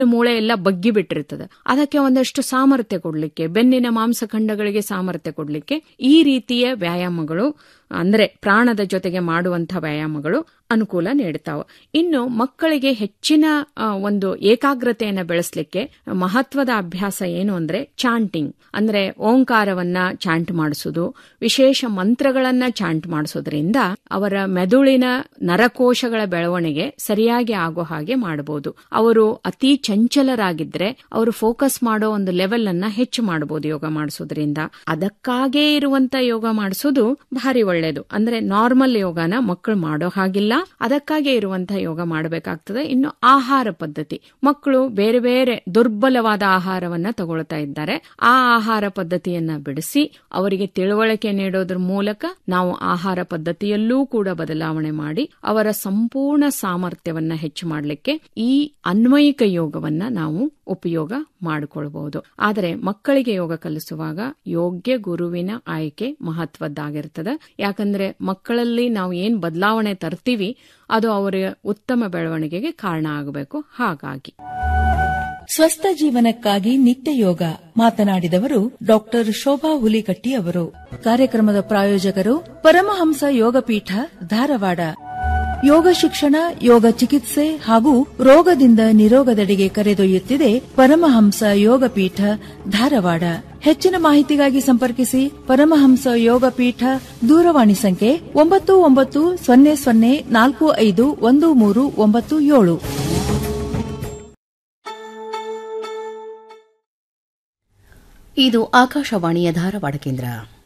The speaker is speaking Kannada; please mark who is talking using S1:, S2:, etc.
S1: ಮೂಳೆ ಎಲ್ಲ ಬಗ್ಗಿ ಬಿಟ್ಟಿರ್ತದೆ ಅದಕ್ಕೆ ಒಂದಷ್ಟು ಸಾಮರ್ಥ್ಯ ಕೊಡ್ಲಿಕ್ಕೆ ಬೆನ್ನಿನ ಮಾಂಸಖಂಡಗಳಿಗೆ ಸಾಮರ್ಥ್ಯ ಕೊಡ್ಲಿಕ್ಕೆ ಈ ರೀತಿಯ ವ್ಯಾಯಾಮಗಳು ಅಂದ್ರೆ ಪ್ರಾಣದ ಜೊತೆಗೆ ಮಾಡುವಂತಹ ವ್ಯಾಯಾಮಗಳು ಅನುಕೂಲ ನೀಡ್ತಾವ ಇನ್ನು ಮಕ್ಕಳಿಗೆ ಹೆಚ್ಚಿನ ಆ, ಒಂದು ಏಕಾಗ್ರತೆಯನ್ನು ಬೆಳೆಸಲಿಕ್ಕೆ ಮಹತ್ವದ ಅಭ್ಯಾಸ ಏನು ಅಂದ್ರೆ ಚಾಂಟಿಂಗ್ ಅಂದ್ರೆ ಓಂಕಾರವನ್ನ ಚಾಂಟ್ ಮಾಡಿಸೋದು ವಿಶೇಷ ಮಂತ್ರಗಳನ್ನ ಚಾಂಟ್ ಮಾಡಿಸೋದ್ರಿಂದ ಅವರ ಮೆದುಳಿನ ನರಕೋಶಗಳ ಬೆಳವಣಿಗೆ ಸರಿಯಾಗಿ ಆಗೋ ಹಾಗೆ ಮಾಡಬಹುದು ಅವರು ಅತಿ ಚಂಚಲರಾಗಿದ್ರೆ ಅವರು ಫೋಕಸ್ ಮಾಡೋ ಒಂದು ಲೆವೆಲ್ ಅನ್ನ ಹೆಚ್ಚು ಮಾಡಬಹುದು ಯೋಗ ಮಾಡಿಸೋದ್ರಿಂದ ಅದಕ್ಕಾಗೇ ಇರುವಂತ ಯೋಗ ಮಾಡಿಸೋದು ಭಾರಿ ಒಳ್ಳೇದು ಅಂದ್ರೆ ನಾರ್ಮಲ್ ಯೋಗನ ಮಕ್ಕಳು ಮಾಡೋ ಹಾಗಿಲ್ಲ ಅದಕ್ಕಾಗೇ ಇರುವಂತಹ ಯೋಗ ಮಾಡಬೇಕಾಗ್ತದೆ ಇನ್ನು ಆಹಾರ ಪದ್ಧತಿ ಮಕ್ಕಳು ಬೇರೆ ಬೇರೆ ದುರ್ಬಲವಾದ ಆಹಾರವನ್ನ ತಗೊಳ್ತಾ ಇದ್ದಾರೆ ಆ ಆಹಾರ ಪದ್ಧತಿಯನ್ನ ಬಿಡಿಸಿ ಅವರಿಗೆ ತಿಳುವಳಿಕೆ ನೀಡೋದ್ರ ಮೂಲಕ ನಾವು ಆಹಾರ ಪದ್ಧತಿಯಲ್ಲೂ ಕೂಡ ಬದಲಾವಣೆ ಮಾಡಿ ಅವರ ಸಂಪೂರ್ಣ ಸಾಮರ್ಥ್ಯವನ್ನ ಹೆಚ್ಚು ಮಾಡಲಿಕ್ಕೆ ಈ ಅನ್ವಯಿಕ ಯೋಗವನ್ನ ನಾವು ಉಪಯೋಗ ಮಾಡಿಕೊಳ್ಬಹುದು ಆದರೆ ಮಕ್ಕಳಿಗೆ ಯೋಗ ಕಲಿಸುವಾಗ ಯೋಗ್ಯ ಗುರುವಿನ ಆಯ್ಕೆ ಮಹತ್ವದ್ದಾಗಿರ್ತದೆ ಯಾಕಂದ್ರೆ ಮಕ್ಕಳಲ್ಲಿ ನಾವು ಏನ್ ಬದಲಾವಣೆ ತರ್ತೀವಿ ಅದು ಅವರ ಉತ್ತಮ ಬೆಳವಣಿಗೆಗೆ ಕಾರಣ ಆಗಬೇಕು ಹಾಗಾಗಿ
S2: ಸ್ವಸ್ಥ ಜೀವನಕ್ಕಾಗಿ ನಿತ್ಯ ಯೋಗ ಮಾತನಾಡಿದವರು ಡಾಕ್ಟರ್ ಶೋಭಾ ಹುಲಿಕಟ್ಟಿ ಅವರು ಕಾರ್ಯಕ್ರಮದ ಪ್ರಾಯೋಜಕರು ಪರಮಹಂಸ ಯೋಗಪೀಠ ಧಾರವಾಡ ಯೋಗ ಶಿಕ್ಷಣ ಯೋಗ ಚಿಕಿತ್ಸೆ ಹಾಗೂ ರೋಗದಿಂದ ನಿರೋಗದೆಡೆಗೆ ಕರೆದೊಯ್ಯುತ್ತಿದೆ ಪರಮಹಂಸ ಯೋಗಪೀಠ ಧಾರವಾಡ ಹೆಚ್ಚಿನ ಮಾಹಿತಿಗಾಗಿ ಸಂಪರ್ಕಿಸಿ ಪರಮಹಂಸ ಯೋಗಪೀಠ ದೂರವಾಣಿ ಸಂಖ್ಯೆ ಒಂಬತ್ತು ಒಂಬತ್ತು ಸೊನ್ನೆ ಸೊನ್ನೆ ನಾಲ್ಕು ಐದು ಒಂದು ಮೂರು ಒಂಬತ್ತು ಏಳು
S3: ಇದು ಆಕಾಶವಾಣಿಯ ಧಾರವಾಡ ಕೇಂದ್ರ